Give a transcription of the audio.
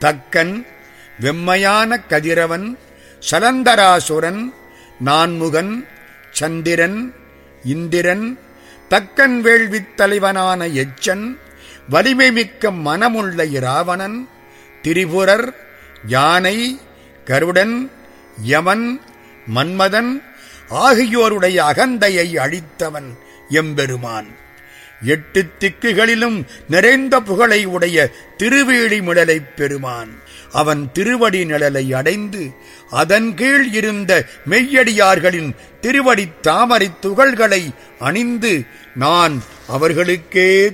தக்கன் வெம்மையான கதிரவன் சலந்தராசுரன் நான்முகன் சந்திரன் இந்திரன் தக்கன் வேள்வித் தலைவனான எச்சன் வலிமை மிக்க மனமுள்ள இராவணன் திரிபுரர் யானை கருடன் யமன் மன்மதன் ஆகியோருடைய அகந்தையை அழித்தவன் எம்பெருமான் எட்டு திக்குகளிலும் நிறைந்த புகழை உடைய திருவேழி மிடலைப் பெருமான் அவன் திருவடி நிழலை அடைந்து அதன் கீழ் இருந்த மெய்யடியார்களின் திருவடி தாமரை துகள்களை அணிந்து நான் அவர்களுக்கே